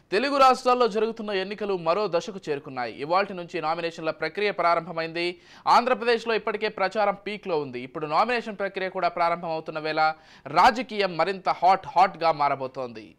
తెలుగు రాష్ట్రాల్లో జరుగుతున్న ఎన్నికలు మరో దశకు చేరుకున్నాయి ఇవాల్టి నుంచి నామినేషన్ల ప్రక్రియ ప్రారంభమైంది ఆంధ్రప్రదేశ్లో ఇప్పటికే ప్రచారం పీక్లో ఉంది ఇప్పుడు నామినేషన్ ప్రక్రియ కూడా ప్రారంభమవుతున్న వేళ రాజకీయం మరింత హాట్ హాట్గా మారబోతోంది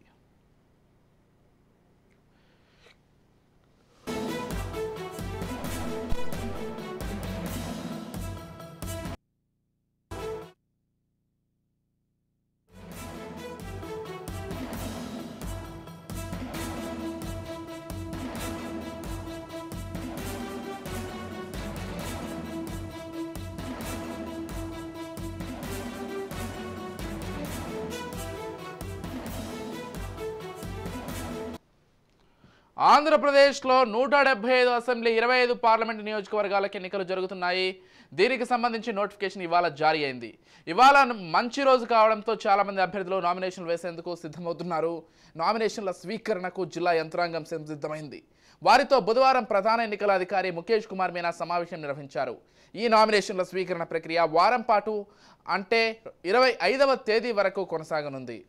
ఆంధ్రప్రదేశ్లో నూట డెబ్బై ఐదు అసెంబ్లీ ఇరవై ఐదు పార్లమెంట్ నియోజకవర్గాలకు ఎన్నికలు జరుగుతున్నాయి దీనికి సంబంధించి నోటిఫికేషన్ ఇవాళ జారీ అయింది ఇవాళ మంచి రోజు కావడంతో చాలామంది అభ్యర్థులు నామినేషన్లు వేసేందుకు సిద్ధమవుతున్నారు నామినేషన్ల స్వీకరణకు జిల్లా యంత్రాంగం సిద్ధమైంది వారితో బుధవారం ప్రధాన ఎన్నికల అధికారి ముఖేష్ కుమార్ మీనా సమావేశం నిర్వహించారు ఈ నామినేషన్ల స్వీకరణ ప్రక్రియ వారం పాటు అంటే ఇరవై ఐదవ తేదీ వరకు కొనసాగనుంది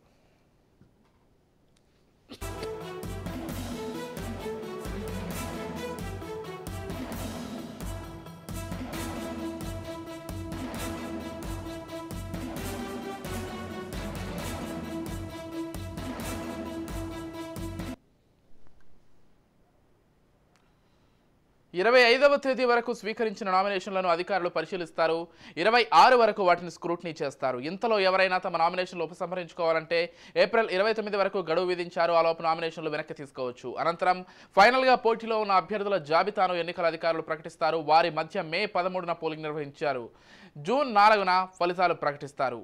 ఇరవై ఐదవ తేదీ వరకు స్వీకరించిన నామినేషన్లను అధికారులు పరిశీలిస్తారు ఇరవై ఆరు వరకు వాటిని స్క్రూట్నీ చేస్తారు ఇంతలో ఎవరైనా తమ నామినేషన్లు ఉపసంహరించుకోవాలంటే ఏప్రిల్ ఇరవై తొమ్మిది వరకు గడువు విధించారు ఆ లోపు నామినేషన్లు వెనక్కి తీసుకోవచ్చు అనంతరం ఫైనల్గా పోటీలో ఉన్న అభ్యర్థుల జాబితాను ఎన్నికల అధికారులు ప్రకటిస్తారు వారి మధ్య మే పదమూడున పోలింగ్ నిర్వహించారు జూన్ నాలుగున ఫలితాలు ప్రకటిస్తారు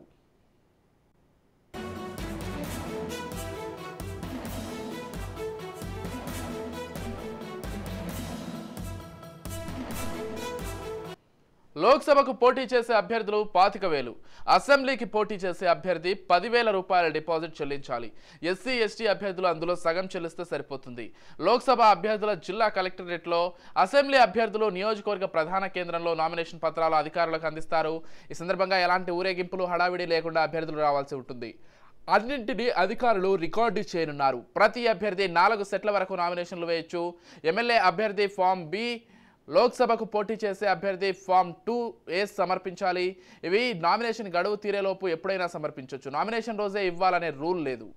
లోక్సభకు పోటీ చేసే అభ్యర్థులు పాతిక వేలు అసెంబ్లీకి పోటీ చేసే అభ్యర్థి పదివేల రూపాయల డిపాజిట్ చెల్లించాలి ఎస్సీ ఎస్టీ అభ్యర్థులు అందులో సగం చెల్లిస్తే సరిపోతుంది లోక్సభ అభ్యర్థుల జిల్లా కలెక్టరేట్లో అసెంబ్లీ అభ్యర్థులు నియోజకవర్గ ప్రధాన కేంద్రంలో నామినేషన్ పత్రాలు అధికారులకు అందిస్తారు ఈ సందర్భంగా ఎలాంటి ఊరేగింపులు హడావిడి లేకుండా అభ్యర్థులు రావాల్సి ఉంటుంది అన్నింటినీ అధికారులు రికార్డు చేయనున్నారు ప్రతి అభ్యర్థి నాలుగు సెట్ల వరకు నామినేషన్లు వేయొచ్చు ఎమ్మెల్యే అభ్యర్థి ఫామ్ బి లోక్సభకు పోటీ చేసే అభ్యర్థి ఫామ్ టూ ఏ సమర్పించాలి ఇవి నామినేషన్ గడువు తీరేలోపు ఎప్పుడైనా సమర్పించవచ్చు నామినేషన్ రోజే ఇవ్వాలనే రూల్ లేదు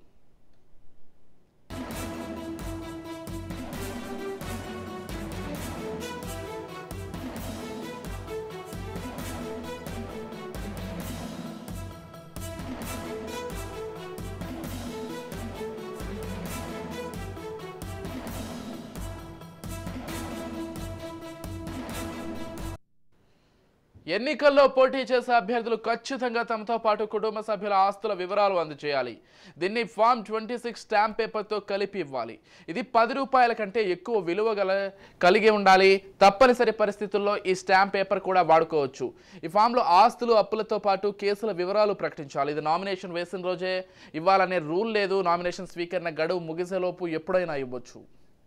ఎన్నికల్లో పోటీ చేసే అభ్యర్థులు ఖచ్చితంగా తమతో పాటు కుటుంబ సభ్యుల ఆస్తుల వివరాలు అందజేయాలి దీన్ని ఫామ్ ట్వంటీ సిక్స్ స్టాంప్ పేపర్తో కలిపి ఇవ్వాలి ఇది పది రూపాయల కంటే ఎక్కువ విలువ గల కలిగి ఉండాలి తప్పనిసరి పరిస్థితుల్లో ఈ స్టాంప్ పేపర్ కూడా వాడుకోవచ్చు ఈ ఫామ్లో ఆస్తులు అప్పులతో పాటు కేసుల వివరాలు ప్రకటించాలి ఇది నామినేషన్ వేసిన రోజే ఇవ్వాలనే రూల్ లేదు నామినేషన్ స్వీకరణ గడువు ముగిసేలోపు ఎప్పుడైనా ఇవ్వచ్చు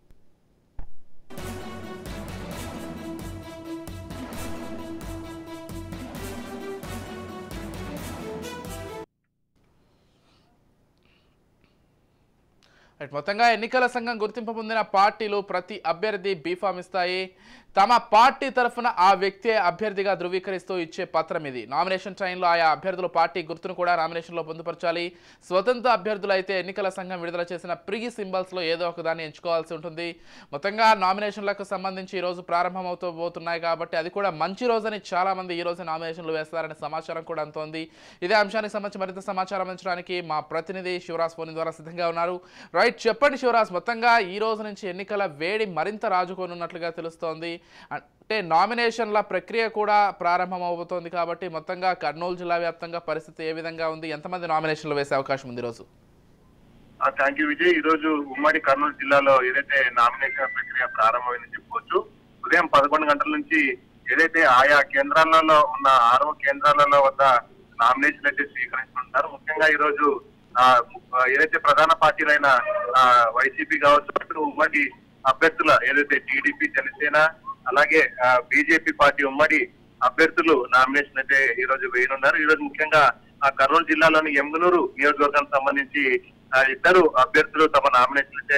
రైట్ మొత్తంగా ఎన్నికల సంఘం గుర్తింపు పొందిన పార్టీలు ప్రతి అభ్యర్థి బీఫామ్ ఇస్తాయి తమ పార్టీ తరఫున ఆ వ్యక్తి అభ్యర్థిగా ధృవీకరిస్తూ ఇచ్చే పత్రం ఇది నామినేషన్ టైంలో ఆయా అభ్యర్థుల పార్టీ గుర్తును కూడా నామినేషన్లో పొందుపరచాలి స్వతంత్ర అభ్యర్థులు అయితే ఎన్నికల సంఘం విడుదల చేసిన ప్రీ సింబల్స్లో ఏదో ఒక దాన్ని ఎంచుకోవాల్సి ఉంటుంది మొత్తంగా నామినేషన్లకు సంబంధించి ఈ రోజు ప్రారంభమవుతూ పోతున్నాయి కాబట్టి అది కూడా మంచి రోజని చాలా మంది ఈ రోజు నామినేషన్లు వేస్తారనే సమాచారం కూడా అంతోంది ఇదే అంశానికి సంబంధించి మరింత సమాచారం అందించడానికి మా ప్రతినిధి శివరాజ్ ఫోన్ ద్వారా సిద్ధంగా ఉన్నారు రైట్ చెప్పండి శివరాజ్ మొత్తంగా ఈ రోజు నుంచి ఎన్నికల వేడి మరింత రాజుకోనున్నట్లుగా తెలుస్తోంది అంటే నామినేషన్ల ప్రక్రియ కూడా ప్రారంభం అవబోతోంది కాబట్టి మొత్తంగా కర్నూలు జిల్లా వ్యాప్తంగా పరిస్థితి ఏ విధంగా ఉంది ఎంతమంది నామినేషన్లు వేసే అవకాశం ఉంది ఈరోజు థ్యాంక్ యూ విజయ్ ఈ రోజు ఉమ్మడి కర్నూలు జిల్లాలో ఏదైతే నామినేషన్ ప్రక్రియ ప్రారంభమైందని చెప్పుకోవచ్చు ఉదయం పదకొండు గంటల నుంచి ఏదైతే ఆయా కేంద్రాలలో ఉన్న ఆరో కేంద్రాలలో వద్ద నామినేషన్ అయితే స్వీకరించుకుంటున్నారు ముఖ్యంగా ఈ రోజు ఆ, ఏదైతే ప్రధాన పార్టీలైన వైసీపీ కావచ్చు అటు ఉమ్మడి అభ్యర్థుల ఏదైతే టీడీపీ జనసేన అలాగే బీజేపీ పార్టీ ఉమ్మడి అభ్యర్థులు నామినేషన్ అయితే ఈ రోజు వేయనున్నారు ఈ రోజు ముఖ్యంగా ఆ కర్నూలు జిల్లాలోని ఎమ్గనూరు నియోజకవర్గానికి సంబంధించి ఆ, ఇద్దరు అభ్యర్థులు తమ నామినేషన్ అయితే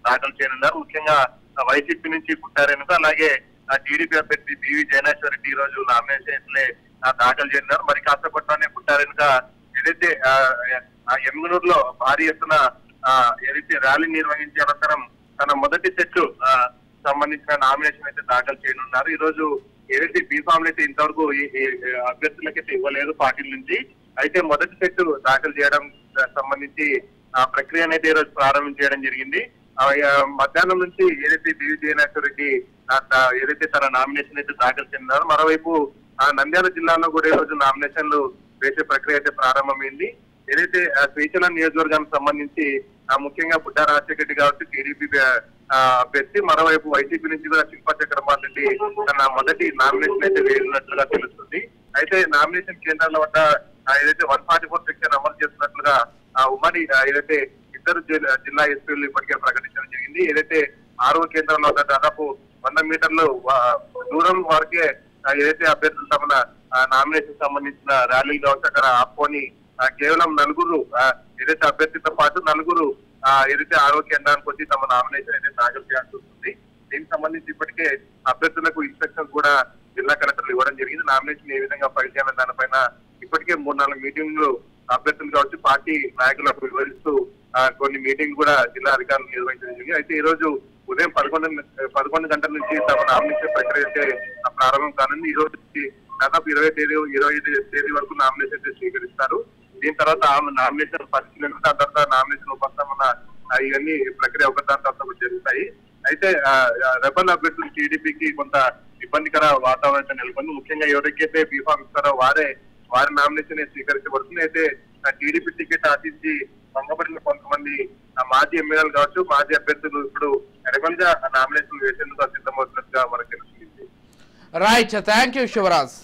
దాఖలు చేయనున్నారు ముఖ్యంగా ఆ, వైసీపీ నుంచి పుట్టారేనుక అలాగే ఆ, టీడీపీ అభ్యర్థి బివి జయనేశ్వర రెడ్డి ఈ రోజు నామినేషన్ దాఖలు చేయనున్నారు మరి కాసేపట్లోనే పుట్టారేనుక ఏదైతే ఆ, ఆ ఎమ్మిగనూరులో భారీ ఎత్తున ఆ, ఏదైతే ర్యాలీ నిర్వహించే అనంతరం తన మొదటి సెట్ సంబంధించిన నామినేషన్ అయితే దాఖలు చేయనున్నారు ఈ రోజు ఏదైతే బీఫామ్లు అయితే ఇంతవరకు ఈ- ఈ అభ్యర్థులకైతే ఇవ్వలేదు పార్టీల నుంచి అయితే మొదటి సెట్ దాఖలు చేయడం సంబంధించి ఆ ప్రక్రియ అనేది ఈ రోజు ప్రారంభించడం జరిగింది ఆ, ఆ, మధ్యాహ్నం నుంచి ఏదైతే బివి జయనాథ్ రెడ్డి ఆ, త- ఏదైతే తన నామినేషన్ అయితే దాఖలు చేస్తున్నారో మరోవైపు ఆ నంద్యాల జిల్లాలో కూడా ఈ రోజు నామినేషన్లు వేసే ప్రక్రియ అయితే ప్రారంభమైంది ఏదైతే ఆ, శ్రీశైలం నియోజకవర్గానికి సంబంధించి ఆ, ముఖ్యంగా బుడ్డా రాజశేఖర రెడ్డి కాబట్టి టీడీపీ అభ్యర్థి మరోవైపు వైసీపీ నుంచి కూడా శిల్పా చక్రపాల్ రెడ్డి తన మొదటి నామినేషన్ అయితే వేసినట్లుగా తెలుస్తుంది అయితే నామినేషన్ కేంద్రాల వద్ద ఆ, ఏదైతే వన్ ఫార్టీ ఫోర్ సెక్షన్ అమలు చేస్తున్నట్లుగా ఆ, ఉమ్మడి ఆ, ఏదైతే ఇద్దరు జిల్లా- జిల్లా ఎస్పీలు ఇప్పటికే ప్రకటించడం జరిగింది ఏదైతే ఆరో కేంద్రంలో వద్ద దాదాపు వంద మీటర్లు ఆ, దూరం వరకే ఆ, ఏదైతే అభ్యర్థులు తమ నామినేషన్ సంబంధించిన ర్యాలీలు కావచ్చు అక్కడ ఆపుకొని ఆ, కేవలం నలుగురు ఆ, ఏదైతే అభ్యర్థితో పాటు నలుగురు ఆ, ఏదైతే ఆరో కేంద్రానికి వచ్చి తమ నామినేషన్ అయితే దాఖలు చేయాల్సి ఉంటుంది దీనికి సంబంధించి ఇప్పటికే అభ్యర్థులకు ఇన్స్ట్రక్షన్స్ కూడా జిల్లా కలెక్టర్లు ఇవ్వడం జరిగింది నామినేషన్ ఏ విధంగా ఫైల్ చేయాలని దానిపైన ఇప్పటికే మూడు నాలుగు మీటింగ్లు అభ్యర్థులు కావచ్చు పార్టీ నాయకులకు వివరిస్తూ ఆ, కొన్ని మీటింగ్ కూడా జిల్లా అధికారులు నిర్వహించడం జరిగింది అయితే ఈ రోజు ఉదయం పదకొండు పదకొండు గంటల నుంచి తమ నామినేషన్ ప్రక్రియ అయితే ప్రారంభం కానుంది ఈ రోజు నుంచి దాదాపు ఇరవై తేదీ ఇరవై ఐదు తేదీ వరకు నామినేషన్ అయితే స్వీకరిస్తారు దీని తర్వాత ఆమె నామినేషన్ పరిశీలన ఆ తర్వాత నామినేషన్ ఉపస్థాపన ఆ, ఇవన్నీ ప్రక్రియ ఒకదాని తర్వాత ఒకటి జరుగుతాయి అయితే ఆ, ఆ, రెబల్ అభ్యర్థులు టీడీపీకి కొంత ఇబ్బందికర వాతావరణం అయితే నెలకొంది ముఖ్యంగా ఎవరికైతే బీఫామ్ ఇస్తారో వారే వారి నామినేషన్ స్వీకరించబడుతుంది అయితే టీడీపీ టికెట్ ఆశించి భంగపడిన కొంతమంది ఆ, మాజీ ఎమ్మెల్యేలు కావచ్చు మాజీ అభ్యర్థులు ఇప్పుడు రెబల్ గా నామినేషన్ వేసేందుకు సిద్ధమవుతున్నట్టుగా మనకు తెలుస్తుంది రైట్ థ్యాంక్ యూ శివరాజ్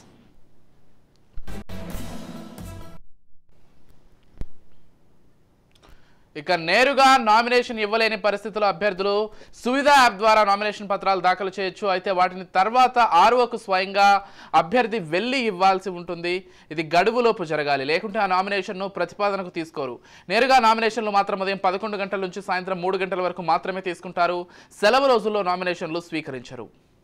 ఇక నేరుగా నామినేషన్ ఇవ్వలేని పరిస్థితుల్లో అభ్యర్థులు సువిధ యాప్ ద్వారా నామినేషన్ పత్రాలు దాఖలు చేయొచ్చు అయితే వాటిని తర్వాత ఆర్ఓకు స్వయంగా అభ్యర్థి వెళ్ళి ఇవ్వాల్సి ఉంటుంది ఇది గడువులోపు జరగాలి లేకుంటే ఆ నామినేషన్ను ప్రతిపాదనకు తీసుకోరు నేరుగా నామినేషన్లు మాత్రం ఉదయం పదకొండు గంటల నుంచి సాయంత్రం మూడు గంటల వరకు మాత్రమే తీసుకుంటారు సెలవు రోజుల్లో నామినేషన్లు స్వీకరించరు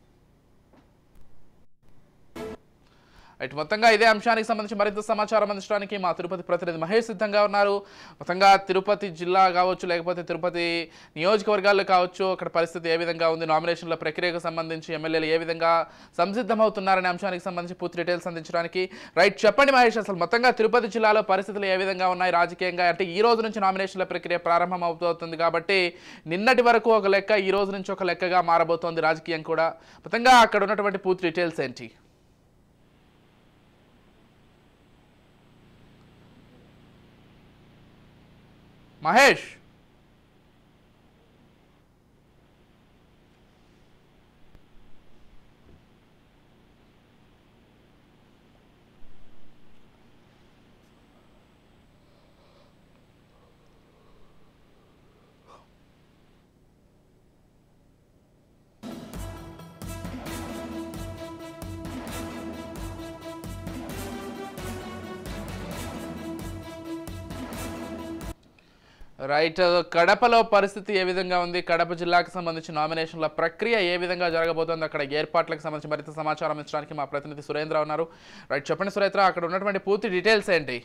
రైట్ మొత్తంగా ఇదే అంశానికి సంబంధించి మరింత సమాచారం అందించడానికి మా తిరుపతి ప్రతినిధి మహేష్ సిద్ధంగా ఉన్నారు మొత్తంగా తిరుపతి జిల్లా కావచ్చు లేకపోతే తిరుపతి నియోజకవర్గాల్లో కావచ్చు అక్కడ పరిస్థితి ఏ విధంగా ఉంది నామినేషన్ల ప్రక్రియకు సంబంధించి ఎమ్మెల్యేలు ఏ విధంగా సంసిద్ధమవుతున్నారనే అంశానికి సంబంధించి పూర్తి డీటెయిల్స్ అందించడానికి రైట్ చెప్పండి మహేష్ అసలు మొత్తంగా తిరుపతి జిల్లాలో పరిస్థితులు ఏ విధంగా ఉన్నాయి రాజకీయంగా అంటే ఈ రోజు నుంచి నామినేషన్ల ప్రక్రియ ప్రారంభం అవుతుంది కాబట్టి నిన్నటి వరకు ఒక లెక్క ఈ రోజు నుంచి ఒక లెక్కగా మారబోతోంది రాజకీయం కూడా మొత్తంగా అక్కడ ఉన్నటువంటి పూర్తి డీటెయిల్స్ ఏంటి మహేష్ రైట్ కడపలో పరిస్థితి ఏ విధంగా ఉంది కడప జిల్లాకు సంబంధించి నామినేషన్ల ప్రక్రియ ఏ విధంగా జరగబోతోంది అక్కడ ఏర్పాట్లకు సంబంధించి మరింత సమాచారం ఇచ్చడానికి మా ప్రతినిధి సురేంద్ర ఉన్నారు రైట్ చెప్పండి సురేంద్ర అక్కడ ఉన్నటువంటి పూర్తి డీటెయిల్స్ ఏంటి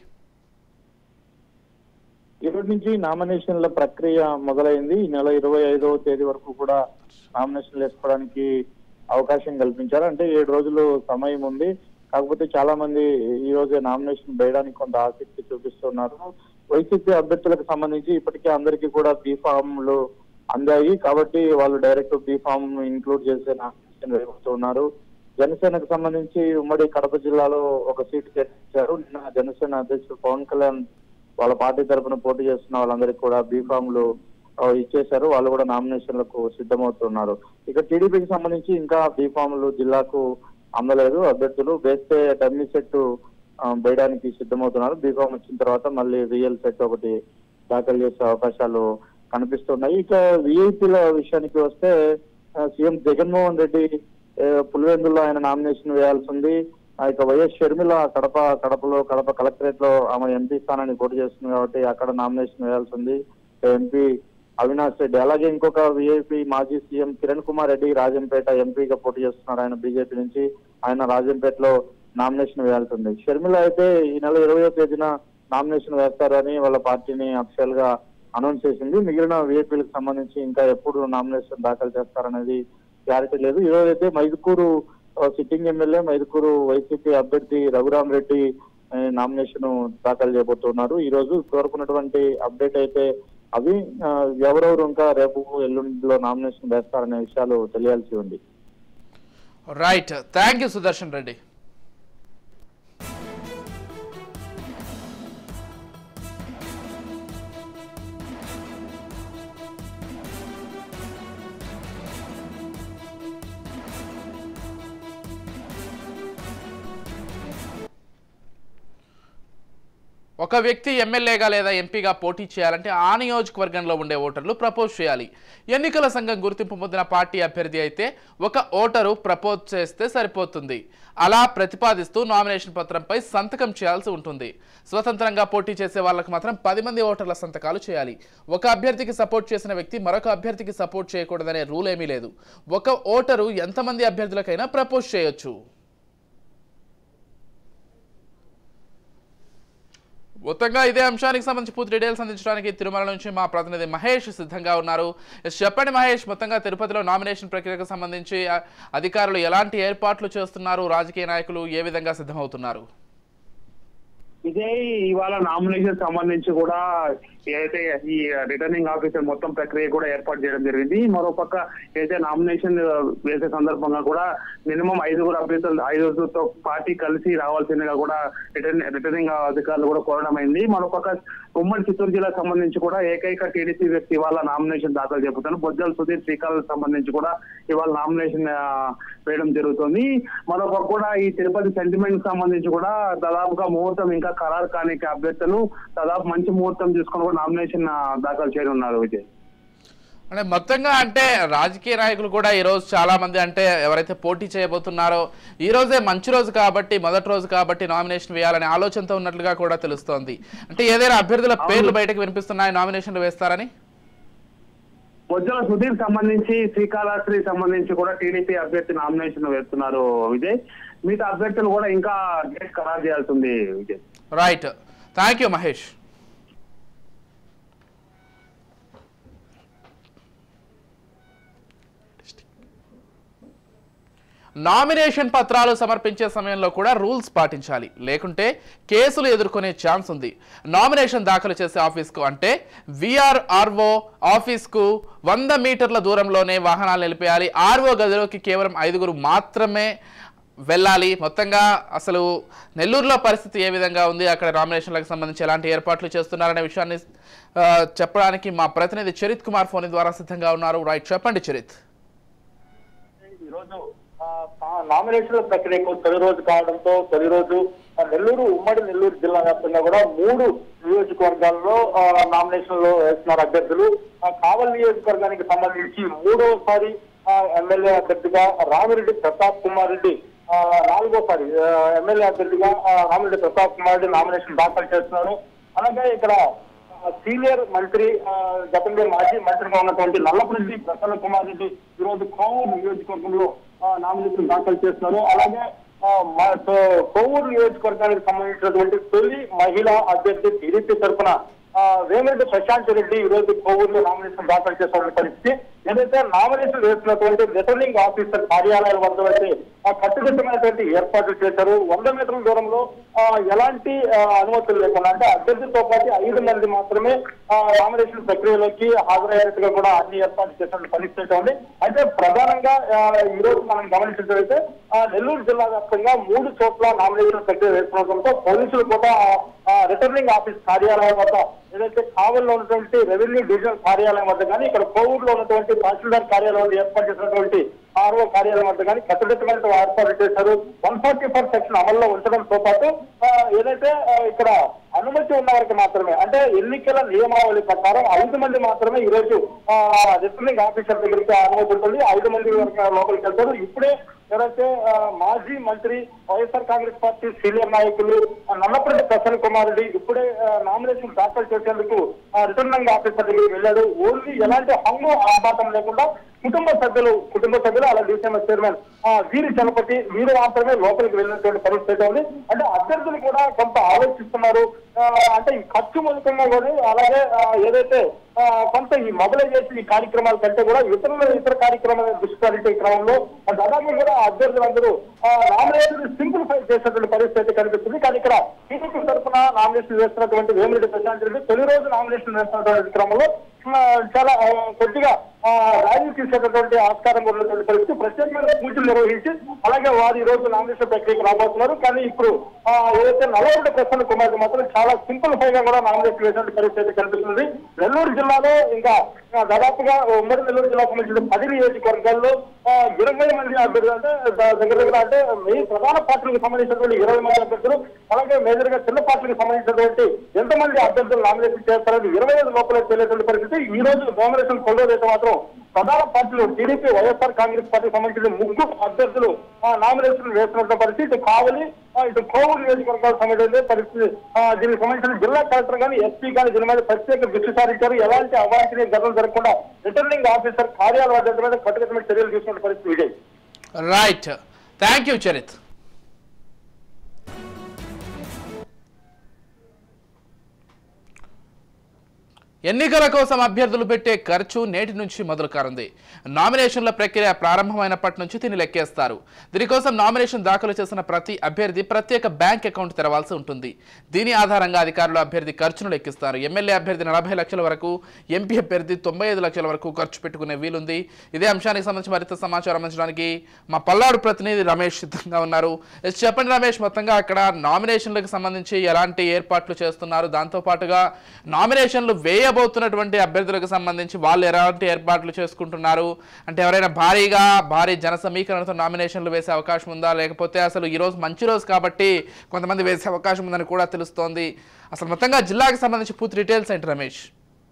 ఇప్పటి నుంచి నామినేషన్ల ప్రక్రియ మొదలైంది ఈ నెల ఇరవై ఐదవ తేదీ వరకు కూడా నామినేషన్లు వేసుకోవడానికి అవకాశం కల్పించారు అంటే ఏడు రోజులు సమయం ఉంది కాకపోతే చాలా మంది ఈ రోజే నామినేషన్ వేయడానికి కొంత ఆసక్తి చూపిస్తున్నారు వైసీపీ అభ్యర్థులకు సంబంధించి ఇప్పటికే అందరికీ కూడా బీ ఫామ్లు అందాయి కాబట్టి వాళ్ళు డైరెక్ట్ బీ ఫామ్ ఇంక్లూడ్ చేసే నామినేషన్ వేయబోతున్నారు జనసేనకు సంబంధించి ఉమ్మడి కడప జిల్లాలో ఒక సీటు కేటాయించారు నిన్న జనసేన అధ్యక్షుడు పవన్ కళ్యాణ్ వాళ్ళ పార్టీ తరఫున పోటీ చేస్తున్న వాళ్ళందరికీ కూడా బీఫామ్లు ఇచ్చేశారు వాళ్ళు కూడా నామినేషన్లకు సిద్ధమవుతున్నారు ఇక టీడీపీకి సంబంధించి ఇంకా బీఫామ్లు జిల్లాకు అందలేదు అభ్యర్థులు వేస్తే డమ్మీ సెట్ వేయడానికి సిద్ధమవుతున్నారు బీఫామ్ వచ్చిన తర్వాత మళ్ళీ రియల్ సెట్ ఒకటి దాఖలు చేసే అవకాశాలు కనిపిస్తున్నాయి ఇక విఐపీల విషయానికి వస్తే ఆ, సీఎం జగన్మోహన్ రెడ్డి ఆ, పులివెందుల్లో ఆయన నామినేషన్ వేయాల్సి ఉంది ఆ, ఇక వైఎస్ షర్మిల కడప కడపలో కడప కలెక్టరేట్ లో ఆమె ఎంపీ స్థానాన్ని పోటీ చేస్తుంది కాబట్టి అక్కడ నామినేషన్ వేయాల్సి ఉంది ఇక ఎంపీ అవినాష్ రెడ్డి అలాగే ఇంకొక విఐపి మాజీ సీఎం కిరణ్ కుమార్ రెడ్డి రాజంపేట ఎంపీగా పోటీ చేస్తున్నారు ఆయన బీజేపీ నుంచి ఆయన రాజంపేటలో నామినేషన్ వేయాల్సింది షర్మిల అయితే ఈ నెల ఇరవయో తేదీన నామినేషన్ వేస్తారని వాళ్ళ పార్టీని అఫిషియల్ గా అనౌన్స్ చేసింది మిగిలిన విఐపీలకు సంబంధించి ఇంకా ఎప్పుడు నామినేషన్ దాఖలు చేస్తారనేది క్లారిటీ లేదు ఈ రోజు అయితే మైదుకూరు ఆ, సిట్టింగ్ ఎమ్మెల్యే మైదుకూరు వైసీపీ అభ్యర్థి రఘురామ్ రెడ్డి ఆ, నామినేషన్ దాఖలు చేయబోతున్నారు ఈ రోజు కోరుకున్నటువంటి అప్డేట్ అయితే అవి ఆ, ఎవరెవరు ఇంకా రేపు ఎల్లుండిలో నామినేషన్ వేస్తారనే విషయాలు తెలియాల్సి ఉంది right thank you Sudarshan Reddy ఒక వ్యక్తి ఎమ్మెల్యేగా లేదా ఎంపీగా పోటీ చేయాలంటే ఆ నియోజకవర్గంలో ఉండే ఓటర్లు ప్రపోజ్ చేయాలి ఎన్నికల సంఘం గుర్తింపు పొందిన పార్టీ అభ్యర్థి అయితే ఒక ఓటరు ప్రపోజ్ చేస్తే సరిపోతుంది అలా ప్రతిపాదిస్తూ నామినేషన్ పత్రంపై సంతకం చేయాల్సి ఉంటుంది స్వతంత్రంగా పోటీ చేసే వాళ్ళకు మాత్రం పది మంది ఓటర్ల సంతకాలు చేయాలి ఒక అభ్యర్థికి సపోర్ట్ చేసిన వ్యక్తి మరొక అభ్యర్థికి సపోర్ట్ చేయకూడదనే రూల్ ఏమీ లేదు ఒక ఓటరు ఎంతమంది అభ్యర్థులకైనా ప్రపోజ్ చేయొచ్చు మొత్తంగా ఇదే అంశానికి సంబంధించి పూర్తి డీటెయిల్స్ అందించడానికి తిరుమల నుంచి మా ప్రతినిధి మహేష్ సిద్ధంగా ఉన్నారు ఎస్, చెప్పండి మహేష్ మొత్తంగా తిరుపతిలో నామినేషన్ ప్రక్రియకు సంబంధించి ఆ, అధికారులు ఎలాంటి ఏర్పాట్లు చేస్తున్నారు రాజకీయ నాయకులు ఏ విధంగా సిద్ధమవుతున్నారు విజయ్ ఇవాళ నామినేషన్ సంబంధించి కూడా ఏదైతే ఈ రిటర్నింగ్ ఆఫీసర్ మొత్తం ప్రక్రియ కూడా ఏర్పాటు చేయడం జరిగింది మరోపక్క ఏదైతే నామినేషన్ వేసే సందర్భంగా కూడా మినిమం ఐదుగురు అభ్యర్థులు ఐదుగురితో పార్టీ కలిసి రావాల్సిందిగా కూడా రిటర్న్ రిటర్నింగ్ అధికారులు కూడా కోరడం అయింది మరోపక్క ఉమ్మడి చిత్తూరు జిల్లాకు సంబంధించి కూడా ఏకైక టీడీపీ వ్యక్తి ఇవాళ నామినేషన్ దాఖలు చెబుతాను బొజ్జల సుధీర్ శ్రీకాలకు సంబంధించి కూడా ఇవాళ నామినేషన్ ఆ, వేయడం జరుగుతుంది మరొక కూడా ఈ తిరుపతి సెంటిమెంట్ సంబంధించి కూడా దాదాపుగా ముహూర్తం ఇంకా ఖరారు కాని అభ్యర్థులు దాదాపు మంచి ముహూర్తం తీసుకొని కూడా నామినేషన్ ఆ, దాఖలు చేయనున్నారు విజయ్ అంటే మొత్తంగా అంటే రాజకీయ నాయకులు కూడా ఈ రోజు చాలా మంది అంటే ఎవరైతే పోటీ చేయబోతున్నారో ఈ రోజే మంచి రోజు కాబట్టి మొదటి రోజు కాబట్టి నామినేషన్ వేయాలనే ఆలోచనతో ఉన్నట్లుగా కూడా తెలుస్తోంది అంటే ఏదైనా అభ్యర్థుల పేర్లు బయటకు వినిపిస్తున్నాయి నామినేషన్లు వేస్తారని బొజ్జల సుధీర్ సంబంధించి శ్రీకాళహస్తి సంబంధించి కూడా టీడీపీ అభ్యర్థి నామినేషన్ వేస్తున్నారు విజయ్ మిగతా అభ్యర్థులు కూడా ఇంకా డేట్ ఖరారు చేయాల్సి ఉంది Vijay right thank you Mahesh nomination పత్రాలు సమర్పించే సమయంలో కూడా రూల్స్ పాటించాలి లేకుంటే కేసులు ఎదుర్కొనే ఛాన్స్ ఉంది నామినేషన్ దాఖలు చేసే ఆఫీస్కు అంటే విఆర్ఆర్ఓ ఆఫీస్కు వంద మీటర్ల దూరంలోనే వాహనాలు నిలిపేయాలి ఆర్ఓ గదిలోకి కేవలం ఐదుగురు మాత్రమే వెళ్ళాలి మొత్తంగా అసలు నెల్లూరులో పరిస్థితి ఏ విధంగా ఉంది అక్కడ నామినేషన్లకు సంబంధించి ఎలాంటి ఏర్పాట్లు చేస్తున్నారనే విషయాన్ని ఆ, చెప్పడానికి మా ప్రతినిధి చరిత్ కుమార్ ఫోన్ ద్వారా సిద్ధంగా ఉన్నారు రైట్ చెప్పండి చరిత్ ఈరోజు నామినేషన్ల ప్రక్రియకు తొలి రోజు కావడంతో తొలి రోజు ఆ, నెల్లూరు ఉమ్మడి నెల్లూరు జిల్లా వ్యాప్తంగా కూడా మూడు నియోజకవర్గాల్లో ఆ, నామినేషన్లు వేస్తున్నారు అభ్యర్థులు ఆ, కావలి నియోజకవర్గానికి సంబంధించి మూడోసారి ఆ, ఎమ్మెల్యే అభ్యర్థిగా రామిరెడ్డి ప్రతాప్ కుమార్ రెడ్డి ఆ, నాలుగోసారి ఆ, ఎమ్మెల్యే అభ్యర్థిగా ఆ, రామిరెడ్డి ప్రతాప్ కుమార్ రెడ్డి నామినేషన్ దాఖలు చేస్తున్నారు అలాగే ఇక్కడ ఆ, సీనియర్ మంత్రి ఆ, గతంలో మాజీ మంత్రిగా ఉన్నటువంటి నల్లపురెడ్డి ప్రసన్న కుమార్ రెడ్డి ఈ రోజు కోవూరు నియోజకవర్గంలో ఆ, నామినేషన్ దాఖలు చేస్తున్నారు అలాగే ఆ, మ- తో- కోవూరు నియోజకవర్గానికి సంబంధించినటువంటి తొలి మహిళా అభ్యర్థి టీడీపీ తరఫున వేమిరెడ్డి ప్రశాంత్ రెడ్డి ఈ రోజు కోవూరులో నామినేషన్ దాఖలు చేస్తున్న పరిస్థితి ఏదైతే నామినేషన్ వేస్తున్నటువంటి రిటర్నింగ్ ఆఫీసర్ కార్యాలయాల వద్ద అయితే ఆ కట్టుదిట్టమైనటువంటి ఏర్పాట్లు చేశారు వంద మీటర్ల దూరంలో ఆ, ఎలాంటి ఆ, అనుమతులు లేకుండా అంటే అభ్యర్థితో పాటు ఐదు మంది మాత్రమే ఆ, నామినేషన్ ప్రక్రియలోకి హాజరయ్యేట్టుగా కూడా అన్ని ఏర్పాట్లు చేసిన పరిస్థితి ఉంది అయితే ప్రధానంగా ఆ, ఈ రోజు మనం గమనించినట్లయితే ఆ, నెల్లూరు జిల్లా వ్యాప్తంగా మూడు చోట్ల నామినేషన్ ప్రక్రియ వేసుకోవడంతో పోలీసులు కూడా ఆ, రిటర్నింగ్ ఆఫీస్ కార్యాలయం వద్ద ఏదైతే కావల్లో ఉన్నటువంటి రెవెన్యూ డివిజనల్ కార్యాలయం వద్ద కానీ ఇక్కడ కోవూరులో ఉన్నటువంటి తహసీల్దార్ కార్యాలయం వద్ద ఏర్పాటు చేసినటువంటి ఆర్ఓ కార్యాలయం వద్ద కానీ కట్టుదిట్టమైన ఏర్పాటు చేశారు వన్ ఫార్టీ ఫోర్ సెక్షన్ అమల్లో ఉంచడంతో పాటు ఆ, ఏదైతే ఆ, ఇక్కడ అనుమతి ఉన్న వారికి మాత్రమే అంటే ఎన్నికల నియమావళి ప్రకారం ఐదు మంది మాత్రమే ఈ రోజు రిటర్నింగ్ ఆఫీసర్ దగ్గరికి అనుమతి ఉంటుంది ఐదు మంది వరకు లోపలికి వెళ్తారు ఇప్పుడే ఎవరైతే ఆ, మాజీ మంత్రి వైఎస్ఆర్ కాంగ్రెస్ పార్టీ సీనియర్ నాయకులు ఆ, నల్లపరెడ్డి ప్రసన్న కుమార్ రెడ్డి ఇప్పుడే ఆ, నామినేషన్ దాఖలు చేసేందుకు ఆ, రిటర్నింగ్ ఆఫీసర్ దగ్గరికి వెళ్ళాడు ఓన్లీ ఎలాంటి హంగు ఆర్భాటం లేకుండా కుటుంబ సభ్యులు కుటుంబ సభ్యులు అలా డీసీఎంఎస్ చైర్మన్ ఆ, వీరి చలపతి వీరు మాత్రమే లోపలికి వెళ్ళినటువంటి పరిస్థితి ఉంది అంటే అభ్యర్థులు కూడా కొంత ఆలోచిస్తున్నారు ఆ, అంటే ఈ ఖర్చు మూలకంగా కూడా అలాగే ఆ, ఏదైతే ఆ, కొంత ఈ మొబలైజేషన్ ఈ కార్యక్రమాల కంటే కూడా ఇతరుల ఇతర కార్యక్రమాల దృష్టి పెట్టే క్రమంలో ఆ, దాదాపు కూడా అభ్యర్థులందరూ నామినేషన్ సింప్లిఫై చేసేటువంటి పరిస్థితి కనిపిస్తుంది కానీ ఇక్కడ టీడీపీ తరఫున నామినేషన్ వేస్తున్నటువంటి వేమిరెడ్డి ప్రశాంత్ రెడ్డి తొలి రోజు నామినేషన్ వేస్తున్నటువంటి క్రమంలో ఆ, చాలా ఆ, కొద్దిగా ఆ, ర్యాలీ తీసేటటువంటి ఆస్కారం ఉన్నటువంటి పరిస్థితి ప్రత్యేకమైన పూజలు నిర్వహించి అలాగే వారు ఈ రోజు నామినేషన్ ప్రక్రియకు రాబోతున్నారు కానీ ఇప్పుడు ఆ, ఏదైతే నల్లగొండ ప్రసన్న కుమార్ మాత్రం చాలా సింపుల్ గా కూడా నామినేషన్ వేసినటువంటి పరిస్థితి కనిపిస్తుంది నెల్లూరు జిల్లాలో ఇంకా ఆ, దాదాపుగా ఉమ్మడి నెల్లూరు జిల్లాకు సంబంధించిన పది నియోజకవర్గాల్లో ఆ, ఇరవై మంది అభ్యర్థులు అంటే ద- దగ్గర దగ్గర అంటే మెయిన్ ప్రధాన పార్టీలకు సంబంధించినటువంటి ఇరవై మంది అభ్యర్థులు అలాగే మేజర్ గా చిన్న పార్టీలకు సంబంధించినటువంటి ఎంతమంది అభ్యర్థులు నామినేషన్ చేస్తారని ఇరవై ఐదు లోపల తెలియటువంటి పరిస్థితి ఈ రోజు నామినేషన్ కొల్లైతే మాత్రం ప్రధాన పార్టీలు టీడీపీ వైఎస్ఆర్ కాంగ్రెస్ పార్టీకి సంబంధించిన ముగ్గురు అభ్యర్థులు ఆ, నామినేషన్ వేస్తున్న పరిస్థితి ఇటు కావలి ఆ, ఇటు కోవూరు నియోజకవర్గాలకు సంబంధించిన పరిస్థితి ఆ, దీనికి సంబంధించిన జిల్లా కలెక్టర్ కానీ ఎస్పీ కానీ దీని మీద ప్రత్యేక దృష్టి సారించారు ఎలాంటి అవాంఛనీయ ఘటనలు జరగకుండా రిటర్నింగ్ ఆఫీసర్ కార్యాలయ అధ్యక్షుల మీద కట్టుకట్టమైన చర్యలు తీసుకున్న పరిస్థితి Vijay right thank you Charith ఎన్నికల కోసం అభ్యర్థులు పెట్టే ఖర్చు నేటి నుంచి మొదలు కానుంది నామినేషన్ల ప్రక్రియ ప్రారంభమైనప్పటి నుంచి దీన్ని లెక్కేస్తారు దీనికోసం నామినేషన్ దాఖలు చేసిన ప్రతి అభ్యర్థి ప్రత్యేక బ్యాంక్ అకౌంట్ తెరవాల్సి ఉంటుంది దీని ఆధారంగా అధికారులు అభ్యర్థి ఖర్చును లెక్కిస్తారు ఎమ్మెల్యే అభ్యర్థి నలభై లక్షల వరకు ఎంపీ అభ్యర్థి తొంభై ఐదు లక్షల వరకు ఖర్చు పెట్టుకునే వీలుంది ఇదే అంశానికి సంబంధించి మరింత సమాచారం అందించడానికి మా పల్నాడు ప్రతినిధి రమేష్ సిద్ధంగా ఉన్నారు ఎస్ చెప్పండి రమేష్ మొత్తంగా అక్కడ నామినేషన్లకు సంబంధించి ఎలాంటి ఏర్పాట్లు చేస్తున్నారు దాంతో పాటుగా నామినేషన్లు వేయబోతున్నటువంటి అభ్యర్థులకు సంబంధించి వాళ్ళు ఎలాంటి ఏర్పాట్లు చేసుకుంటున్నారు అంటే ఎవరైనా భారీగా భారీ జన సమీకరణతో నామినేషన్లు వేసే అవకాశం ఉందా లేకపోతే అసలు ఈ రోజు మంచి రోజు కాబట్టి కొంతమంది వేసే అవకాశం ఉందని కూడా తెలుస్తోంది అసలు మొత్తంగా జిల్లాకు సంబంధించి పూర్తి డీటెయిల్స్ ఏంటి రమేష్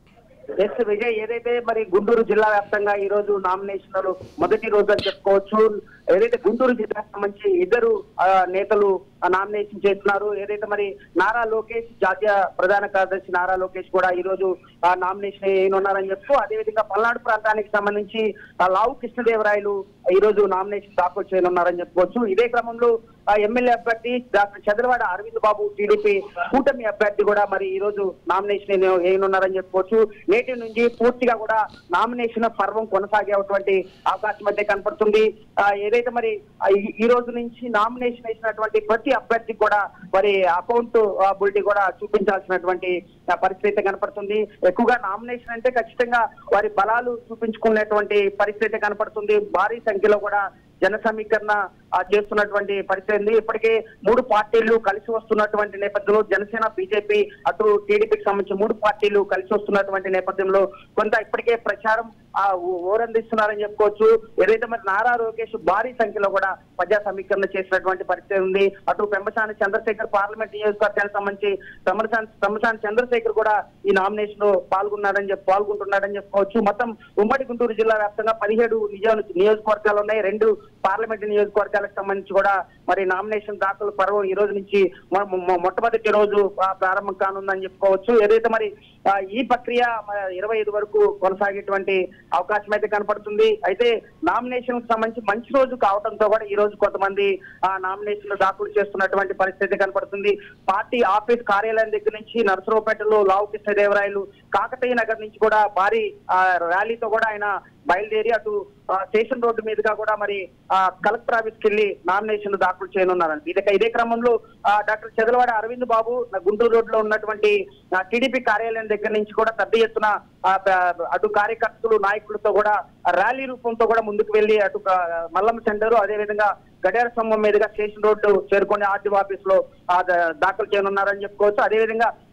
ఎస్ విజయ్ ఏదైతే మరి గుంటూరు జిల్లా వ్యాప్తంగా ఈ రోజు నామినేషన్లు మొదటి రోజు అని చెప్పుకోవచ్చు ఏదైతే గుంటూరు జిల్లాకు సంబంధించి ఇద్దరు ఆ, నేతలు నామినేషన్ చేస్తున్నారు ఏదైతే మరి నారా లోకేష్ జాతీయ ప్రధాన కార్యదర్శి నారా లోకేష్ కూడా ఈ రోజు ఆ, నామినేషన్ వేయనున్నారని చెప్తూ అదేవిధంగా పల్నాడు ప్రాంతానికి సంబంధించి ఆ, లావు కృష్ణదేవరాయలు ఈ రోజు నామినేషన్ దాఖలు చేయనున్నారని చెప్పుకోవచ్చు ఇదే క్రమంలో ఆ ఎమ్మెల్యే అభ్యర్థి డాక్టర్ చంద్రవాడ అరవింద్ బాబు టీడీపీ కూటమి అభ్యర్థి కూడా మరి ఈ రోజు నామినేషన్ వేయనున్నారని చెప్పుకోవచ్చు నేటి నుంచి పూర్తిగా కూడా నామినేషన్ పర్వం కొనసాగేటువంటి అవకాశం అయితే కనపడుతుంది ఆ, ఏదైతే మరి ఆ, ఈ- ఈ రోజు నుంచి నామినేషన్ వేసినటువంటి ప్రతి అభ్యర్థికి కూడా మరి అకౌంట్ బుల్టీ కూడా చూపించాల్సినటువంటి ఆ, పరిస్థితి అయితే కనపడుతుంది ఎక్కువగా నామినేషన్ అంటే ఖచ్చితంగా వారి బలాలు చూపించుకునేటువంటి పరిస్థితి అయితే కనపడుతుంది భారీ సంఖ్యలో కూడా జన సమీకరణ ఆ, చేస్తున్నటువంటి పరిస్థితి ఉంది ఇప్పటికే మూడు పార్టీలు కలిసి వస్తున్నటువంటి నేపథ్యంలో జనసేన బీజేపీ అటు టీడీపీకి సంబంధించి మూడు పార్టీలు కలిసి వస్తున్నటువంటి నేపథ్యంలో కొంత ఇప్పటికే ప్రచారం ఆ, ఓ- ఓరందిస్తున్నారని చెప్పుకోవచ్చు ఏదైతే మరి నారా లోకేష్ భారీ సంఖ్యలో కూడా ప్రజా సమీకరణ చేసినటువంటి పరిస్థితి ఉంది అటు పెంబసాని చంద్రశేఖర్ పార్లమెంట్ నియోజకవర్గానికి సంబంధించి పెంబసాని పెంబసాని చంద్రశేఖర్ కూడా ఈ నామినేషన్ లో పాల్గొన్నాడని చెప్పి పాల్గొంటున్నాడని చెప్పుకోవచ్చు మొత్తం ఉమ్మడి గుంటూరు జిల్లా వ్యాప్తంగా పదిహేడు నిజ నియోజకవర్గాలు ఉన్నాయి రెండు పార్లమెంట్ నియోజకవర్గాలకు సంబంధించి కూడా మరి నామినేషన్ దాఖలు పర్వం ఈ రోజు నుంచి మొ- మొ- మొట్టమొదటి రోజు ఆ, ప్రారంభం కానుందని చెప్పుకోవచ్చు ఏదైతే మరి ఆ, ఈ ప్రక్రియ ఇరవై ఐదు వరకు కొనసాగేటువంటి అవకాశం అయితే కనపడుతుంది అయితే నామినేషన్ కు సంబంధించి మంచి రోజు కావడంతో కూడా ఈ రోజు కొంతమంది ఆ నామినేషన్లు దాఖలు చేస్తున్నటువంటి పరిస్థితి కనపడుతుంది పార్టీ ఆఫీస్ కార్యాలయం దగ్గర నుంచి నరసరావుపేటలో లావు కృష్ణదేవరాయలు కాకతీయ నగర్ నుంచి కూడా భారీ ఆ, ర్యాలీతో కూడా ఆయన బయలుదేరి అటు ఆ, స్టేషన్ రోడ్డు మీదుగా కూడా మరి ఆ, కలెక్టర్ ఆఫీస్కి వెళ్ళి నామినేషన్ దాఖలు చేయనున్నారండి ఇదే ఇదే క్రమంలో ఆ, డాక్టర్ చదలవాడ అరవింద్ బాబు నా గుంటూరు రోడ్లో ఉన్నటువంటి ఆ, టీడీపీ కార్యాలయం దగ్గర నుంచి కూడా పెద్ద ఎత్తున ఆ, ప- అటు కార్యకర్తలు నాయకులతో కూడా ఆ, ర్యాలీ రూపంతో కూడా ముందుకు వెళ్లి అటు క- మల్లమ్మ సెంటర్ అదే విధంగా గడియార స్తంభం మీదుగా స్టేషన్ రోడ్డు చేరుకొని ఆర్డీఓ ఆఫీస్ లో ఆ, ద- దాఖలు చేయనున్నారని చెప్పుకోవచ్చు అదేవిధంగా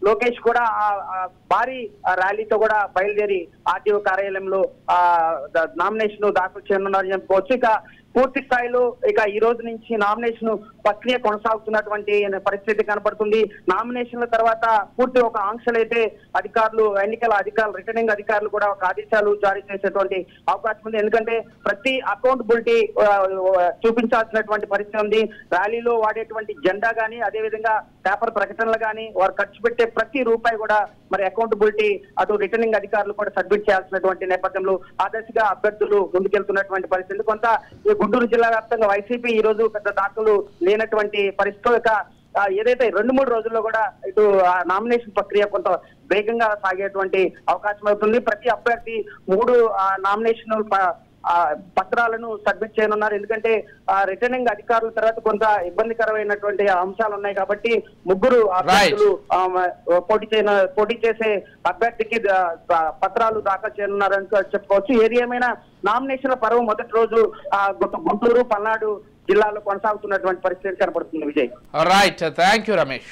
లోకేష్ కూడా ఆ ఆ భారీ ఆ ర్యాలీతో కూడా బయలుదేరి ఆర్టీఓ కార్యాలయంలో ఆ ద- నామినేషన్ దాఖలు చేయనున్నారని చెప్పుకోవచ్చు ఇక పూర్తి స్థాయిలో ఇక ఈ రోజు నుంచి నామినేషన్ ప్రక్రియ కొనసాగుతున్నటువంటి పరిస్థితి కనపడుతుంది నామినేషన్ల తర్వాత పూర్తి ఒక ఆంక్షలు అయితే అధికారులు ఎన్నికల అధికారులు రిటర్నింగ్ అధికారులు కూడా ఒక ఆదేశాలు జారీ చేసేటువంటి అవకాశం ఉంది ఎందుకంటే ప్రతి అకౌంటబిలిటీ చూపించాల్సినటువంటి పరిస్థితి ఉంది ర్యాలీలో వాడేటువంటి జెండా గానీ అదే విధంగా పేపర్ ప్రకటనలు గానీ వారు ఖర్చు పెట్టే ప్రతి రూపాయి కూడా మరి అకౌంటబిలిటీ అటు రిటర్నింగ్ అధికారులు కూడా సబ్మిట్ చేయాల్సినటువంటి నేపథ్యంలో ఆ దశగా అభ్యర్థులు ముందుకెళ్తున్నటువంటి పరిస్థితి కొంత ఈ గుంటూరు జిల్లా వ్యాప్తంగా వైసీపీ ఈ రోజు పెద్ద దాఖలు లేనటువంటి పరిస్థితి ఇక ఆ, ఏదైతే రెండు మూడు రోజుల్లో కూడా ఇటు నామినేషన్ ప్రక్రియ కొంత వేగంగా సాగేటువంటి అవకాశం అవుతుంది ప్రతి అభ్యర్థి మూడు నామినేషన్ పత్రాలను సబ్మిట్ చేయనున్నారు ఎందుకంటే ఆ, రిటర్నింగ్ అధికారుల తర్వాత కొంత ఇబ్బందికరమైనటువంటి అంశాలు ఉన్నాయి కాబట్టి ముగ్గురు అభ్యర్థులు ఆ, మ- పోటీ చేయన పోటీ చేసే అభ్యర్థికి ద- ప- పత్రాలు దాఖలు చేయనున్నారని చెప్పుకోవచ్చు ఏది ఏమైనా నామినేషన్ల పర్వం మొదటి రోజు ఆ, గు- గుంటూరు పల్నాడు జిల్లాలో కొనసాగుతున్నటువంటి పరిస్థితి కనబడుతుంది Vijay right thank you Ramesh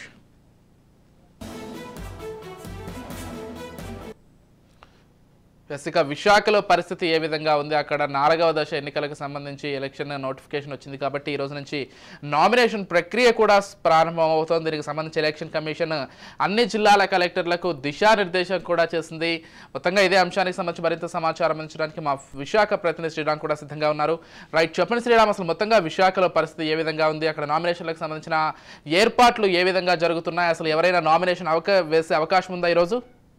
yes, ఇక విశాఖలో పరిస్థితి ఏ విధంగా ఉంది అక్కడ నాలుగవ దశ ఎన్నికలకు సంబంధించి ఎలక్షన్ నోటిఫికేషన్ వచ్చింది కాబట్టి ఈ రోజు నుంచి నామినేషన్ ప్రక్రియ కూడా ప్రారంభమవుతోంది దీనికి సంబంధించి ఎలక్షన్ కమిషన్ అన్ని జిల్లాల కలెక్టర్లకు దిశానిర్దేశం కూడా చేసింది మొత్తంగా ఇదే అంశానికి సంబంధించి మరింత సమాచారం అందించడానికి మా విశాఖ ప్రతినిధి శ్రీరామ్ కూడా సిద్ధంగా ఉన్నారు రైట్ చెప్పండి శ్రీరామ్ అసలు మొత్తంగా విశాఖలో పరిస్థితి ఏ విధంగా ఉంది అక్కడ నామినేషన్లకు సంబంధించిన ఏర్పాట్లు ఏ విధంగా జరుగుతున్నాయి అసలు ఎవరైనా నామినేషన్ అవక వేసే అవకాశం ఉందా ఈరోజు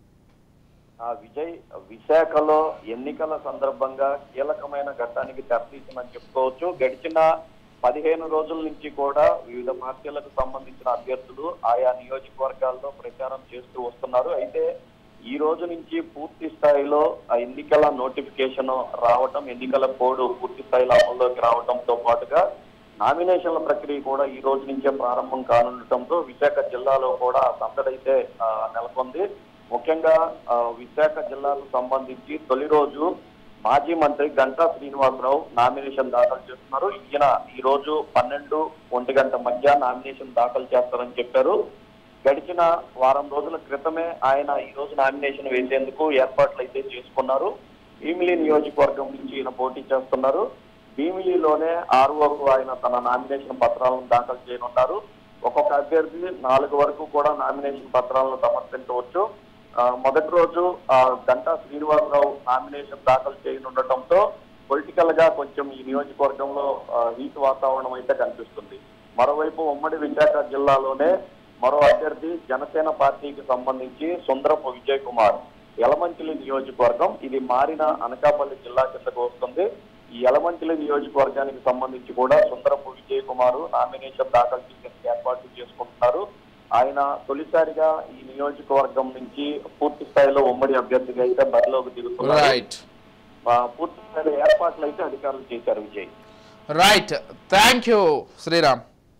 ఆ విజయ్ విశాఖలో ఎన్నికల సందర్భంగా కీలకమైన ఘట్టానికి తెరతీసిందని చెప్పుకోవచ్చు గడిచిన పదిహేను రోజుల నుంచి కూడా వివిధ పార్టీలకు సంబంధించిన అభ్యర్థులు ఆయా నియోజకవర్గాల్లో ప్రచారం చేస్తూ వస్తున్నారు అయితే ఈ రోజు నుంచి పూర్తి స్థాయిలో ఆ ఎన్నికల నోటిఫికేషన్ రావటం ఎన్నికల కోడ్ పూర్తి స్థాయిలో అమల్లోకి రావడంతో పాటుగా నామినేషన్ల ప్రక్రియ కూడా ఈ రోజు నుంచే ప్రారంభం కానుండటంతో విశాఖ జిల్లాలో కూడా సందడైతే ఆ, నెలకొంది ముఖ్యంగా ఆ, విశాఖ జిల్లాకు సంబంధించి తొలి రోజు మాజీ మంత్రి గంటా శ్రీనివాసరావు నామినేషన్ దాఖలు చేస్తున్నారు ఈయన ఈ రోజు పన్నెండు ఒంటి గంట మధ్య నామినేషన్ దాఖలు చేస్తారని చెప్పారు గడిచిన వారం రోజుల క్రితమే ఆయన ఈ రోజు నామినేషన్ వేసేందుకు ఏర్పాట్లు అయితే చేసుకున్నారు భీమిలి నియోజకవర్గం నుంచి ఈయన పోటీ చేస్తున్నారు భీమిలిలోనే ఆర్ఓకు ఆయన తన నామినేషన్ పత్రాలను దాఖలు చేయనున్నారు ఒక్కొక్క అభ్యర్థి నాలుగు వరకు కూడా నామినేషన్ పత్రాలను సమర్పించవచ్చు ఆ, మొదటి రోజు ఆ, గంటా శ్రీనివాసరావు నామినేషన్ దాఖలు చేయనుండటంతో పొలిటికల్ గా కొంచెం ఈ నియోజకవర్గంలో ఆ, హీట్ వాతావరణం అయితే కనిపిస్తుంది మరోవైపు ఉమ్మడి విశాఖ జిల్లాలోనే మరో అభ్యర్థి జనసేన పార్టీకి సంబంధించి సుందరపు విజయ్ కుమార్ యలమంచిలి నియోజకవర్గం ఇది మారిన అనకాపల్లి జిల్లా కిందకు వస్తుంది ఈ యలమంచిలి నియోజకవర్గానికి సంబంధించి కూడా సుందరపు విజయ్ కుమార్ నామినేషన్ దాఖలు చేసేందుకు ఏర్పాట్లు చేసుకుంటున్నారు ఆయన తొలిసారిగా ఈ నియోజకవర్గం నుంచి పూర్తి స్థాయిలో ఉమ్మడి అభ్యర్థిగా అయితే బరిలోకి దిగుతున్నారు రైట్ ఆ, పూర్తి స్థాయిలో ఏర్పాట్లు అయితే అధికారులు చేశారు Vijay right thank you Sriram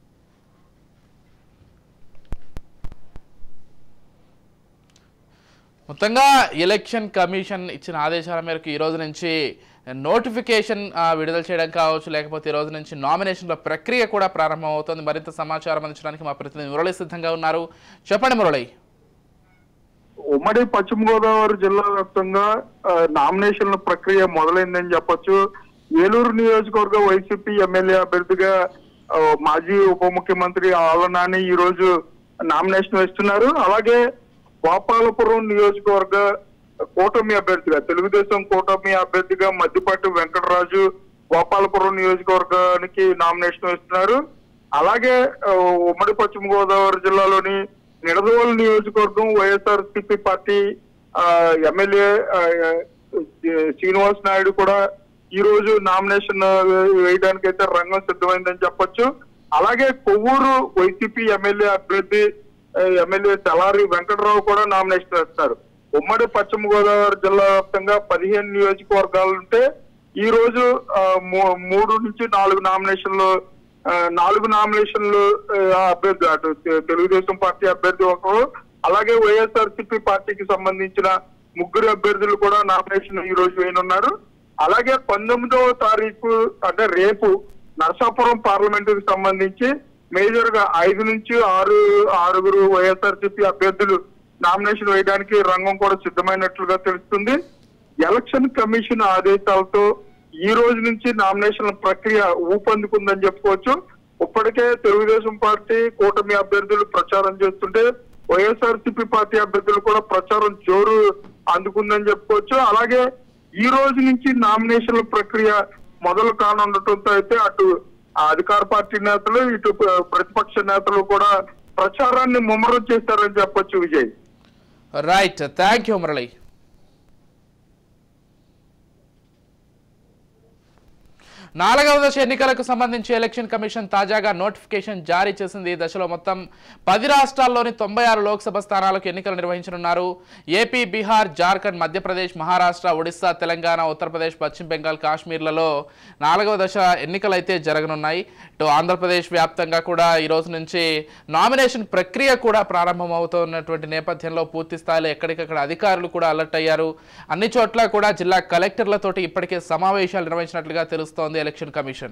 మొత్తంగా ఎలక్షన్ కమిషన్ ఇచ్చిన ఆదేశాల మేరకు ఈ రోజు నుంచి నోటిఫికేషన్ ఆ, విడుదల చేయడం కావచ్చు లేకపోతే ఈ రోజు నుంచి నామినేషన్ల ప్రక్రియ కూడా ప్రారంభమవుతోంది మరింత సమాచారం అందించడానికి మా ప్రతినిధి మురళి సిద్ధంగా ఉన్నారు చెప్పండి మురళి ఉమ్మడి పశ్చిమ గోదావరి జిల్లా వ్యాప్తంగా ఆ, నామినేషన్ల ప్రక్రియ మొదలైందని చెప్పొచ్చు ఏలూరు నియోజకవర్గ వైసీపీ ఎమ్మెల్యే అభ్యర్థిగా ఆ, మాజీ ఉప ముఖ్యమంత్రి ఆళ్ల నాని ఈ రోజు నామినేషన్ వేస్తున్నారు అలాగే గోపాలపురం నియోజకవర్గ కూటమి అభ్యర్థిగా తెలుగుదేశం కూటమి అభ్యర్థిగా మద్దిపాటి వెంకటరాజు గోపాలపురం నియోజకవర్గానికి నామినేషన్ వేస్తున్నారు అలాగే ఆ, ఉమ్మడి పశ్చిమ గోదావరి జిల్లాలోని నిడదవోలు నియోజకవర్గం వైఎస్ఆర్ సిపి పార్టీ ఆ, ఎమ్మెల్యే ఆ, శ్రీనివాస్ నాయుడు కూడా ఈ రోజు నామినేషన్ వేయడానికి అయితే రంగం సిద్ధమైందని చెప్పొచ్చు అలాగే కొవ్వూరు వైసీపీ ఎమ్మెల్యే అభ్యర్థి ఆ, ఎమ్మెల్యే తెలారి వెంకటరావు కూడా నామినేషన్ వేస్తారు ఉమ్మడి పశ్చిమ గోదావరి జిల్లా వ్యాప్తంగా పదిహేను నియోజకవర్గాలు ఉంటే ఈ రోజు ఆ, మూ- మూడు నుంచి నాలుగు నామినేషన్లు ఆ, నాలుగు నామినేషన్లు ఆ, అభ్యర్థి అటు తె- తెలుగుదేశం పార్టీ అభ్యర్థి ఒకరు అలాగే వైఎస్ఆర్సీపీ పార్టీకి సంబంధించిన ముగ్గురు అభ్యర్థులు కూడా నామినేషన్ ఈ రోజు వేయనున్నారు అలాగే పంతొమ్మిదవ తారీఖు అంటే రేపు నరసాపురం పార్లమెంటుకి సంబంధించి మేజర్ గా ఐదు నుంచి ఆరు ఆరుగురు వైఎస్ఆర్సీపీ అభ్యర్థులు నామినేషన్ వేయడానికి రంగం కూడా సిద్ధమైనట్లుగా తెలుస్తుంది ఎలక్షన్ కమిషన్ ఆదేశాలతో ఈ రోజు నుంచి నామినేషన్ల ప్రక్రియ ఊపందుకుందని చెప్పుకోవచ్చు ఇప్పటికే తెలుగుదేశం పార్టీ కూటమి అభ్యర్థులు ప్రచారం చేస్తుంటే వైఎస్ఆర్సీపీ పార్టీ అభ్యర్థులు కూడా ప్రచారం జోరు అందుకుందని చెప్పుకోవచ్చు అలాగే ఈ రోజు నుంచి నామినేషన్ల ప్రక్రియ మొదలు కానుండటంతో అయితే అటు ఆ అధికార పార్టీ నేతలు ఇటు ప్ర- ప్రతిపక్ష నేతలు కూడా ప్రచారాన్ని ముమ్మరం చేస్తారని చెప్పొచ్చు Vijay right thank you Murali నాలుగవ దశ ఎన్నికలకు సంబంధించి ఎలక్షన్ కమిషన్ తాజాగా నోటిఫికేషన్ జారీ చేసింది ఈ దశలో మొత్తం పది రాష్ట్రాల్లోని తొంభై ఆరు లోక్సభ స్థానాలకు ఎన్నికలు నిర్వహించనున్నారు ఏపీ బీహార్ జార్ఖండ్ మధ్యప్రదేశ్ మహారాష్ట్ర ఒడిశా తెలంగాణ ఉత్తరప్రదేశ్ పశ్చిమ బెంగాల్ కాశ్మీర్లలో నాలుగవ దశ ఎన్నికలు అయితే జరగనున్నాయి ఇటు ఆంధ్రప్రదేశ్ వ్యాప్తంగా కూడా ఈ రోజు నుంచి నామినేషన్ ప్రక్రియ కూడా ప్రారంభమవుతున్నటువంటి నేపథ్యంలో పూర్తి స్థాయిలో ఎక్కడికక్కడ అధికారులు కూడా అలర్ట్ అయ్యారు అన్ని చోట్ల కూడా జిల్లా కలెక్టర్లతోటి ఇప్పటికే సమావేశాలు నిర్వహించినట్లుగా తెలుస్తోంది ఎలక్షన్ కమిషన్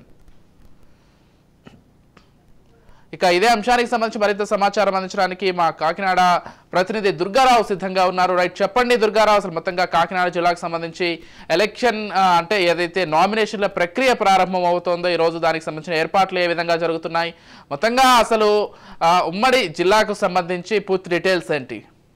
ఇక ఇదే అంశానికి సంబంధించి మరింత సమాచారం అందించడానికి మా కాకినాడ ప్రతినిధి దుర్గారావు సిద్ధంగా ఉన్నారు రైట్ చెప్పండి దుర్గారావు అసలు మొత్తంగా కాకినాడ జిల్లాకు సంబంధించి ఎలక్షన్ ఆ, అంటే ఏదైతే నామినేషన్ల ప్రక్రియ ప్రారంభం అవుతోందో ఈ రోజు దానికి సంబంధించిన ఏర్పాట్లు ఏ విధంగా జరుగుతున్నాయి మొత్తంగా అసలు ఆ, ఉమ్మడి జిల్లాకు సంబంధించి పూర్తి డీటెయిల్స్ ఏంటి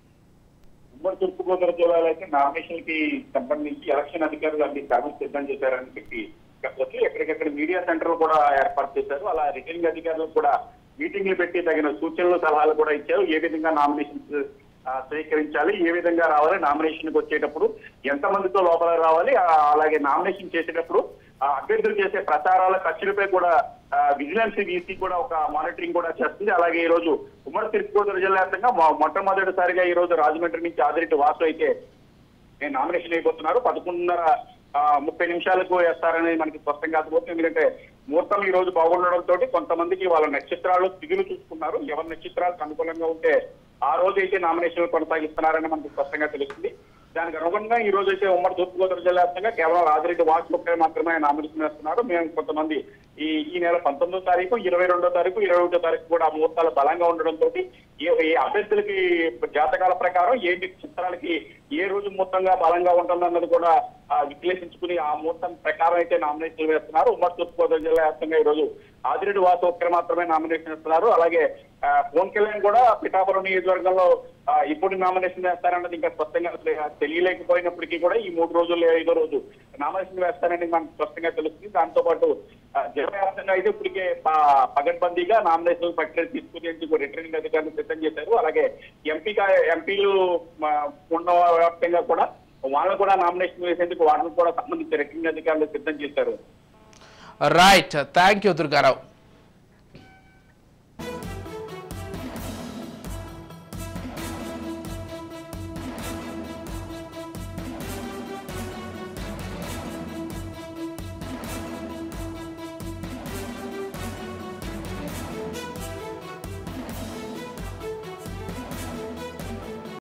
ఉమ్మడి తూర్పుగోదావరి జిల్లాలో అయితే నామినేషన్ కి సంబంధించి ఎలక్షన్ అధికారులు అన్ని సర్వీస్ సిద్ధం చేశారని చెప్పి చెప్పవచ్చు ఎక్కడికెక్కడ మీడియా సెంటర్లు కూడా ఏర్పాటు చేశారు అలా రిటర్నింగ్ అధికారులు కూడా మీటింగ్లు పెట్టి తగిన సూచనలు సలహాలు కూడా ఇచ్చారు ఏ విధంగా నామినేషన్స్ స్వీకరించాలి ఏ విధంగా రావాలి నామినేషన్ కి వచ్చేటప్పుడు ఎంత మందితో లోపల రావాలి ఆ, అలాగే నామినేషన్ చేసేటప్పుడు ఆ అభ్యర్థులు చేసే ప్రచారాల ఖర్చులపై కూడా విజిలెన్స్ వీసీ కూడా ఒక మానిటరింగ్ కూడా చేస్తుంది అలాగే ఈ రోజు ఉమ్మడి తిరుపతి జిల్లా వ్యాప్తంగా మొ- మొట్టమొదటిసారిగా ఈ రోజు రాజమండ్రి నుంచి ఆదిరెడ్డి వాసు అయితే నేను నామినేషన్ అయిపోతున్నారు పదకొండున్నర ఆ, ముప్పై నిమిషాలకు వేస్తారని మనకి స్పష్టంగా అర్థమవుతుంది ఎందుకంటే ముహూర్తం ఈ రోజు బాగుండడంతో కొంతమందికి వాళ్ళ నక్షత్రాలు తిగులు చూసుకున్నారు ఎవరి నక్షత్రాలకు అనుకూలంగా ఉంటే ఆ రోజు అయితే నామినేషన్లు కొనసాగిస్తున్నారని మనకు స్పష్టంగా తెలుస్తుంది దానికి అనుగుణంగా ఈ రోజు అయితే ఉమ్మడి తూర్పుగోదావరి జిల్లా వ్యాప్తంగా కేవలం రాజిరెడ్డి వాసు ఒక్కరే మాత్రమే నామినేషన్ వేస్తున్నారు మేము కొంతమంది ఈ ఈ నెల పంతొమ్మిదో తారీఖు ఇరవై రెండో తారీఖు ఇరవై ఒకటో తారీఖు కూడా ముహూర్తాలు బలంగా ఉండడంతో ఈ ఈ అభ్యర్థులకి జాతకాల ప్రకారం ఏ చిత్రాలకి ఏ రోజు మొత్తంగా బలంగా ఉంటుందన్నది కూడా ఆ, విశ్లేషించుకుని ఆ ముహూర్తం ప్రకారం అయితే నామినేషన్లు వేస్తున్నారు ఉమ్మడి తూర్పుగోదావరి జిల్లా వ్యాప్తంగా ఈ రోజు ఆదిరెడ్డి వాసు ఒక్కరు మాత్రమే నామినేషన్ ఇస్తున్నారు అలాగే ఆ, పవన్ కళ్యాణ్ కూడా పిఠాపురం నియోజకవర్గంలో ఆ, ఇప్పుడు నామినేషన్ వేస్తారన్నది ఇంకా స్పష్టంగా అసలు తెలియలేకపోయినప్పటికీ కూడా ఈ మూడు రోజులు ఐదో రోజు నామినేషన్ వేస్తారని మనకు స్పష్టంగా తెలుస్తుంది దాంతో పాటు ఆ, జిల్లా వ్యాప్తంగా అయితే ఇప్పటికే ప- పగడ్బందీగా నామినేషన్ ప్రక్రియ తీసుకునేందుకు రిటర్నింగ్ అధికారులు సిద్ధం చేశారు అలాగే ఎంపీ ఎంపీలు ఉన్న వ్యాప్తంగా కూడా వాళ్ళకు కూడా నామినేషన్ వేసేందుకు వాళ్ళకు కూడా సంబంధించి రిటర్నింగ్ అధికారులు సిద్ధం చేశారు రైట్ థ్యాంక్ యూ దుర్గారావు